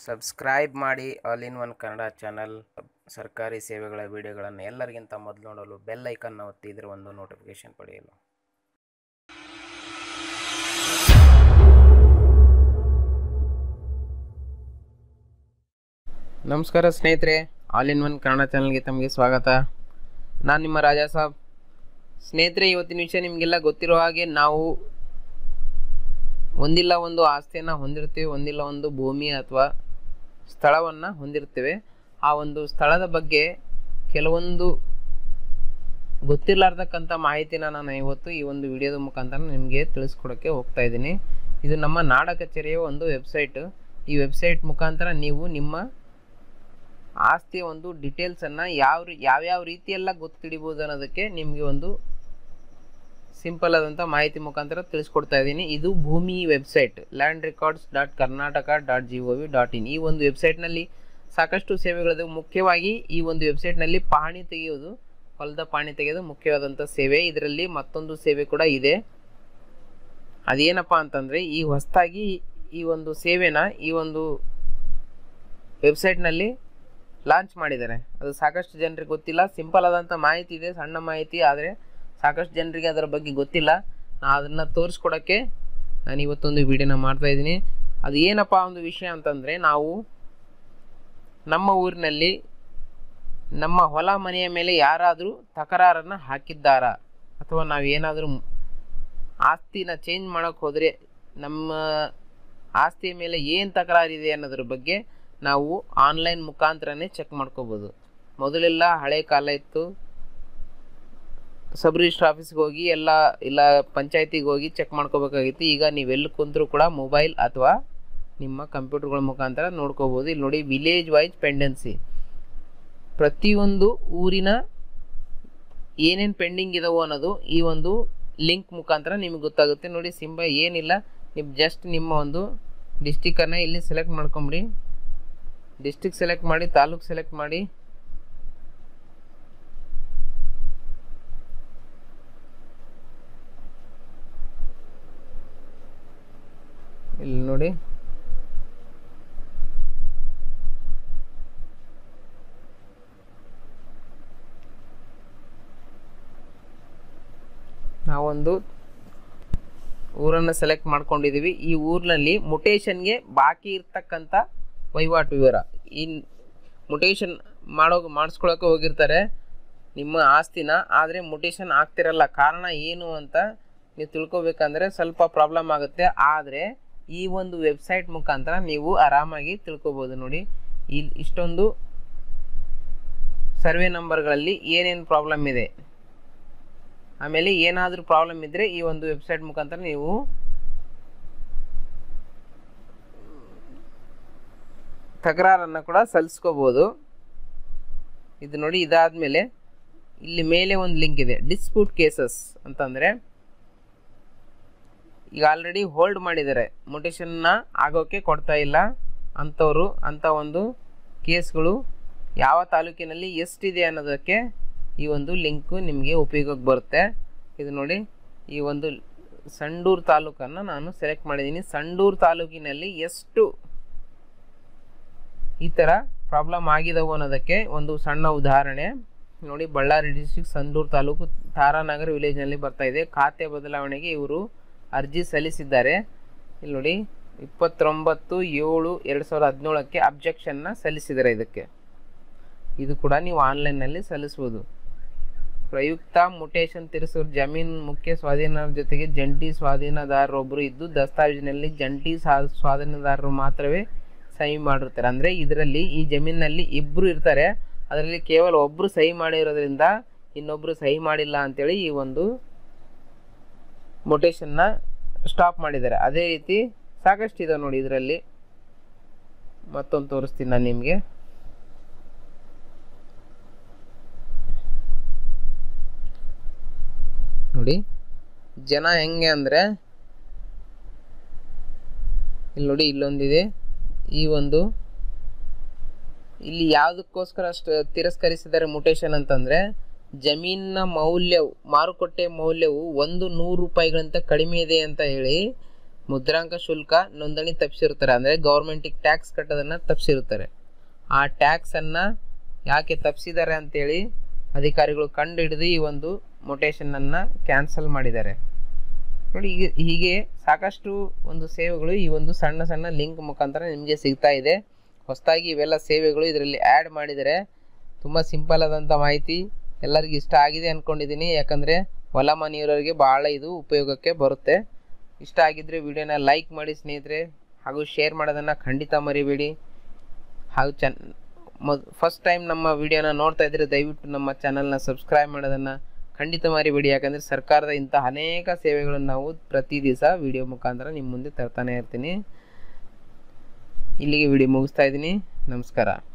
subscribe ಮಾಡಿ all in one Kannada channel ಸರ್ಕಾರಿ ಸೇವೆಗಳ ವಿಡಿಯೋಗಳನ್ನು ಎಲ್ಲರಿಗಿಂತ ಮೊದಲು ನೋಡಲು ಬೆಲ್ ಐಕನ್ನ ಒತ್ತಿದ್ರೆ ಒಂದು ನೋಟಿಫಿಕೇಶನ್ ಪಡೆಯಲು ನಮಸ್ಕಾರ ಸ್ನೇಹಿತರೆ ಆಲ್ ಇನ್ ಒನ್ ಕನ್ನಡ ಚಾನಲ್ಗೆ ತಮಗೆ ಸ್ವಾಗತ ನಾನು ನಿಮ್ಮ ರಾಜಾ ಸಾಬ್ ಸ್ನೇಹಿತರೆ ಇವತ್ತಿನ ವಿಷಯ ನಿಮಗೆಲ್ಲ ಗೊತ್ತಿರೋ ಹಾಗೆ ನಾವು ಒಂದಿಲ್ಲ ಒಂದು ಆಸ್ತಿಯನ್ನು ಹೊಂದಿರ್ತೀವಿ ಒಂದಿಲ್ಲ ಒಂದು ಭೂಮಿ ಅಥವಾ ಸ್ಥಳವನ್ನು ಹೊಂದಿರ್ತೇವೆ ಆ ಒಂದು ಸ್ಥಳದ ಬಗ್ಗೆ ಕೆಲವೊಂದು ಗೊತ್ತಿರಲಾರ್ದಕ್ಕಂಥ ಮಾಹಿತಿನ ನಾನು ಇವತ್ತು ಈ ಒಂದು ವಿಡಿಯೋದ ಮುಖಾಂತರ ನಿಮಗೆ ತಿಳಿಸ್ಕೊಡೋಕ್ಕೆ ಹೋಗ್ತಾ ಇದ್ದೀನಿ ಇದು ನಮ್ಮ ನಾಡ ಕಚೇರಿಯ ಒಂದು ವೆಬ್ಸೈಟ್ ಈ ವೆಬ್ಸೈಟ್ ಮುಖಾಂತರ ನೀವು ನಿಮ್ಮ ಆಸ್ತಿಯ ಒಂದು ಡೀಟೇಲ್ಸನ್ನು ಯಾವ ರೀ- ಯಾವ್ಯಾವ ರೀತಿಯೆಲ್ಲ ಗೊತ್ತಿಡಿಬೋದು ಅನ್ನೋದಕ್ಕೆ ನಿಮಗೆ ಒಂದು ಸಿಂಪಲ್ ಆದಂಥ ಮಾಹಿತಿ ಮುಖಾಂತರ ತಿಳಿಸ್ಕೊಡ್ತಾ ಇದ್ದೀನಿ ಇದು Bhoomi website land records dot Karnataka dot G O V dot in ಈ ಒಂದು ವೆಬ್ಸೈಟ್ನಲ್ಲಿ ಸಾಕಷ್ಟು ಸೇವೆಗಳಿದೆ ಮುಖ್ಯವಾಗಿ ಈ ಒಂದು ವೆಬ್ಸೈಟ್ನಲ್ಲಿ ಪಹಣಿ ತೆಗೆಯೋದು ಹೊಲದ ಪಹಣಿ ತೆಗೆಯೋದು ಮುಖ್ಯವಾದಂಥ ಸೇವೆ ಇದರಲ್ಲಿ ಮತ್ತೊಂದು ಸೇವೆ ಕೂಡ ಇದೆ ಅದೇನಪ್ಪ ಅಂತಂದರೆ ಈ ಹೊಸದಾಗಿ ಈ ಒಂದು ಸೇವೆನ ಈ ಒಂದು ವೆಬ್ಸೈಟ್ನಲ್ಲಿ ಲಾಂಚ್ ಮಾಡಿದ್ದಾರೆ ಅದು ಸಾಕಷ್ಟು ಜನರಿಗೆ ಗೊತ್ತಿಲ್ಲ ಸಿಂಪಲ್ ಆದಂಥ ಮಾಹಿತಿ ಇದೆ ಸಣ್ಣ ಮಾಹಿತಿ ಆದರೆ ಸಾಕಷ್ಟು ಜನರಿಗೆ ಅದರ ಬಗ್ಗೆ ಗೊತ್ತಿಲ್ಲ ನಾನು ಅದನ್ನು ತೋರಿಸ್ಕೊಡೋಕ್ಕೆ ನಾನು ಇವತ್ತೊಂದು ವಿಡಿಯೋನ ಮಾಡ್ತಾ ಇದ್ದೀನಿ ಅದು ಏನಪ್ಪ ಒಂದು ವಿಷಯ ಅಂತಂದರೆ ನಾವು ನಮ್ಮ ಊರಿನಲ್ಲಿ ನಮ್ಮ ಹೊಲ ಮನೆಯ ಮೇಲೆ ಯಾರಾದರೂ ತಕರಾರನ್ನು ಹಾಕಿದ್ದಾರಾ ಅಥವಾ ನಾವು ಏನಾದರೂ ಆಸ್ತಿನ ಚೇಂಜ್ ಮಾಡೋಕ್ಕೆ ಹೋದರೆ ನಮ್ಮ ಆಸ್ತಿಯ ಮೇಲೆ ಏನು ತಕರಾರಿದೆ ಅನ್ನೋದ್ರ ಬಗ್ಗೆ ನಾವು ಆನ್ಲೈನ್ ಮುಖಾಂತರನೇ ಚೆಕ್ ಮಾಡ್ಕೋಬೋದು ಮೊದಲೆಲ್ಲ ಹಳೆ ಕಾಲ ಇತ್ತು ಸಬ್ ರಿಜಿಸ್ಟರ್ ಆಫೀಸ್ಗೆ ಹೋಗಿ ಎಲ್ಲ ಇಲ್ಲ ಪಂಚಾಯತಿಗೆ ಹೋಗಿ ಚೆಕ್ ಮಾಡ್ಕೋಬೇಕಾಗಿತ್ತು ಈಗ ನೀವೆಲ್ಲಿ ಕುಂತರೂ ಕೂಡ ಮೊಬೈಲ್ ಅಥವಾ ನಿಮ್ಮ ಕಂಪ್ಯೂಟರ್ಗಳ ಮುಖಾಂತರ ನೋಡ್ಕೋಬೋದು ಇಲ್ಲಿ ನೋಡಿ ವಿಲೇಜ್ ವೈಸ್ ಪೆಂಡೆನ್ಸಿ ಪ್ರತಿಯೊಂದು ಊರಿನ ಏನೇನು ಪೆಂಡಿಂಗ್ ಇದಾವೋ ಅನ್ನೋದು ಈ ಒಂದು ಲಿಂಕ್ ಮುಖಾಂತರ ನಿಮಗೆ ಗೊತ್ತಾಗುತ್ತೆ ನೋಡಿ ಸಿಂಬ ಏನಿಲ್ಲ ನೀವು ಜಸ್ಟ್ ನಿಮ್ಮ ಒಂದು ಡಿಸ್ಟಿಕನ್ನು ಇಲ್ಲಿ ಸೆಲೆಕ್ಟ್ ಮಾಡ್ಕೊಂಬಿಡಿ ಡಿಸ್ಟಿಕ್ ಸೆಲೆಕ್ಟ್ ಮಾಡಿ ತಾಲೂಕ್ ಸೆಲೆಕ್ಟ್ ಮಾಡಿ ಇಲ್ಲಿ ನೋಡಿ ನಾವೊಂದು ಊರನ್ನು ಸೆಲೆಕ್ಟ್ ಮಾಡ್ಕೊಂಡಿದ್ದೀವಿ ಈ ಊರಿನಲ್ಲಿ ಮುಟೇಶನ್ಗೆ ಬಾಕಿ ಇರ್ತಕ್ಕಂಥ ವಹಿವಾಟು ವಿವರ ಈ ಮುಟೇಶನ್ ಮಾಡೋ ಮಾಡಿಸ್ಕೊಳಕ್ಕೆ ಹೋಗಿರ್ತಾರೆ ನಿಮ್ಮ ಆಸ್ತಿನ ಆದರೆ ಮುಟೇಶನ್ ಆಗ್ತಿರಲ್ಲ ಕಾರಣ ಏನು ಅಂತ ನೀವು ತಿಳ್ಕೊಬೇಕಂದ್ರೆ ಸ್ವಲ್ಪ ಪ್ರಾಬ್ಲಮ್ ಆಗುತ್ತೆ ಆದರೆ ಈ ಒಂದು ವೆಬ್ಸೈಟ್ ಮುಖಾಂತರ ನೀವು ಆರಾಮಾಗಿ ತಿಳ್ಕೊಬೋದು ನೋಡಿ ಇಲ್ಲಿ ಇಷ್ಟೊಂದು ಸರ್ವೆ ನಂಬರ್ಗಳಲ್ಲಿ ಏನೇನು ಪ್ರಾಬ್ಲಮ್ ಇದೆ ಆಮೇಲೆ ಏನಾದರೂ ಪ್ರಾಬ್ಲಮ್ ಇದ್ದರೆ ಈ ಒಂದು ವೆಬ್ಸೈಟ್ ಮುಖಾಂತರ ನೀವು ತಕರಾರನ್ನು ಕೂಡ ಸಲ್ಲಿಸ್ಕೋಬೋದು ಇದು ನೋಡಿ ಇದಾದಮೇಲೆ ಇಲ್ಲಿ ಮೇಲೆ ಒಂದು ಲಿಂಕ್ ಇದೆ ಡಿಸ್ಪ್ಯೂಟ್ ಕೇಸಸ್ ಅಂತಂದರೆ ಈಗ ಆಲ್ರೆಡಿ ಹೋಲ್ಡ್ ಮಾಡಿದ್ದಾರೆ ಮೊಟೇಷನ್ನ ಆಗೋಕ್ಕೆ ಕೊಡ್ತಾ ಇಲ್ಲ ಅಂಥವ್ರು ಅಂಥ ಒಂದು ಕೇಸ್ಗಳು ಯಾವ ತಾಲೂಕಿನಲ್ಲಿ ಎಷ್ಟಿದೆ ಅನ್ನೋದಕ್ಕೆ ಈ ಒಂದು ಲಿಂಕು ನಿಮಗೆ ಉಪಯೋಗಕ್ಕೆ ಬರುತ್ತೆ ಇದು ನೋಡಿ ಈ ಒಂದು ಸಂಡೂರು ತಾಲೂಕನ್ನು ನಾನು ಸೆಲೆಕ್ಟ್ ಮಾಡಿದ್ದೀನಿ ಸಂಡೂರು ತಾಲೂಕಿನಲ್ಲಿ ಎಷ್ಟು ಈ ಥರ ಪ್ರಾಬ್ಲಮ್ ಆಗಿದವು ಅನ್ನೋದಕ್ಕೆ ಒಂದು ಸಣ್ಣ ಉದಾಹರಣೆ ನೋಡಿ ಬಳ್ಳಾರಿ ಡಿಸ್ಟಿಕ್ ಸಂಡೂರು ತಾಲೂಕು ತಾರಾನಗರ ವಿಲೇಜ್ನಲ್ಲಿ ಬರ್ತಾ ಇದೆ ಖಾತೆ ಬದಲಾವಣೆಗೆ ಇವರು ಅರ್ಜಿ ಸಲ್ಲಿಸಿದ್ದಾರೆ ಇಲ್ಲಿ ನೋಡಿ ಇಪ್ಪತ್ತೊಂಬತ್ತು ಏಳು ಎರಡು ಸಾವಿರದ ಹದಿನೇಳಕ್ಕೆ ಅಬ್ಜೆಕ್ಷನ್ನ ಸಲ್ಲಿಸಿದ್ದಾರೆ ಇದಕ್ಕೆ ಇದು ಕೂಡ ನೀವು ಆನ್ಲೈನ್ನಲ್ಲಿ ಸಲ್ಲಿಸ್ಬೋದು ಪ್ರಯುಕ್ತ ಮುಟೇಶನ್ ತಿರುಸೂರು ಜಮೀನು ಮುಖ್ಯ ಸ್ವಾಧೀನರ ಜೊತೆಗೆ ಜಂಟಿ ಸ್ವಾಧೀನದಾರರೊಬ್ಬರು ಇದ್ದು ದಸ್ತಾವೇಜಿನಲ್ಲಿ ಜಂಟಿ ಸ್ವಾ ಸ್ವಾಧೀನದಾರರು ಮಾತ್ರವೇ ಸಹಿ ಮಾಡಿರ್ತಾರೆ ಅಂದರೆ ಇದರಲ್ಲಿ ಈ ಜಮೀನಿನಲ್ಲಿ ಇಬ್ಬರು ಇರ್ತಾರೆ ಅದರಲ್ಲಿ ಕೇವಲ ಒಬ್ಬರು ಸಹಿ ಮಾಡಿರೋದ್ರಿಂದ ಇನ್ನೊಬ್ಬರು ಸಹಿ ಮಾಡಿಲ್ಲ ಅಂತೇಳಿ ಈ ಒಂದು ಮೊಟೇಶನ್ನ ಸ್ಟಾಪ್ ಮಾಡಿದ್ದಾರೆ ಅದೇ ರೀತಿ ಸಾಕಷ್ಟು ಇದಾವೆ ನೋಡಿ ಇದರಲ್ಲಿ ಮತ್ತೊಂದು ತೋರಿಸ್ತೀನಿ ನಾನು ನಿಮಗೆ ನೋಡಿ ಜನ ಹೆಂಗೆ ಅಂದರೆ ಇಲ್ಲಿ ನೋಡಿ ಇಲ್ಲೊಂದಿದೆ ಈ ಒಂದು ಇಲ್ಲಿ ಯಾವುದಕ್ಕೋಸ್ಕರ ಅಷ್ಟು ತಿರಸ್ಕರಿಸಿದ್ದಾರೆ ಮುಟೇಶನ್ ಅಂತಂದರೆ ಜಮೀನಿನ ಮೌಲ್ಯವು ಮಾರುಕಟ್ಟೆ ಮೌಲ್ಯವು ಒಂದು ನೂರು ರೂಪಾಯಿಗಳಿಂತ ಕಡಿಮೆ ಇದೆ ಅಂತ ಹೇಳಿ ಮುದ್ರಾಂಕ ಶುಲ್ಕ ನೋಂದಣಿ ತಪ್ಪಿಸಿರ್ತಾರೆ ಅಂದರೆ ಗೌರ್ಮೆಂಟಿಗೆ ಟ್ಯಾಕ್ಸ್ ಕಟ್ಟೋದನ್ನು ತಪ್ಪಿಸಿರ್ತಾರೆ ಆ ಟ್ಯಾಕ್ಸನ್ನು ಯಾಕೆ ತಪ್ಪಿಸಿದ್ದಾರೆ ಅಂತೇಳಿ ಅಧಿಕಾರಿಗಳು ಕಂಡು ಹಿಡಿದು ಈ ಒಂದು ಮೊಟೇಷನನ್ನು ಕ್ಯಾನ್ಸಲ್ ಮಾಡಿದ್ದಾರೆ ನೋಡಿ ಹೀಗೆ ಹೀಗೆ ಸಾಕಷ್ಟು ಒಂದು ಸೇವೆಗಳು ಈ ಒಂದು ಸಣ್ಣ ಸಣ್ಣ ಲಿಂಕ್ ಮುಖಾಂತರ ನಿಮಗೆ ಸಿಗ್ತಾ ಇದೆ ಹೊಸದಾಗಿ ಇವೆಲ್ಲ ಸೇವೆಗಳು ಇದರಲ್ಲಿ ಆ್ಯಡ್ ಮಾಡಿದರೆ ತುಂಬ ಸಿಂಪಲ್ ಆದಂಥ ಮಾಹಿತಿ ಎಲ್ಲರಿಗೂ ಇಷ್ಟ ಆಗಿದೆ ಅಂದ್ಕೊಂಡಿದ್ದೀನಿ ಯಾಕಂದರೆ ಹೊಲ ಮನೆಯವರಿಗೆ ಭಾಳ ಇದು ಉಪಯೋಗಕ್ಕೆ ಬರುತ್ತೆ ಇಷ್ಟ ಆಗಿದ್ದರೆ ವಿಡಿಯೋನ ಲೈಕ್ ಮಾಡಿ ಸ್ನೇಹಿತರೆ ಹಾಗೂ ಶೇರ್ ಮಾಡೋದನ್ನು ಖಂಡಿತ ಮರಿಬೇಡಿ ಹಾಗೂ ಚನ್ ಮೊದ್ ಫಸ್ಟ್ ಟೈಮ್ ನಮ್ಮ ವಿಡಿಯೋನ ನೋಡ್ತಾ ಇದ್ದರೆ ದಯವಿಟ್ಟು ನಮ್ಮ ಚಾನಲ್ನ ಸಬ್ಸ್ಕ್ರೈಬ್ ಮಾಡೋದನ್ನು ಖಂಡಿತ ಮರಿಬೇಡಿ ಯಾಕಂದರೆ ಸರ್ಕಾರದ ಇಂಥ ಅನೇಕ ಸೇವೆಗಳನ್ನು ನಾವು ಪ್ರತಿ ದಿವಸ ವಿಡಿಯೋ ಮುಖಾಂತರ ನಿಮ್ಮ ಮುಂದೆ ತರ್ತಾನೆ ಇರ್ತೀನಿ ಇಲ್ಲಿಗೆ ವಿಡಿಯೋ ಮುಗಿಸ್ತಾ ಇದ್ದೀನಿ ನಮಸ್ಕಾರ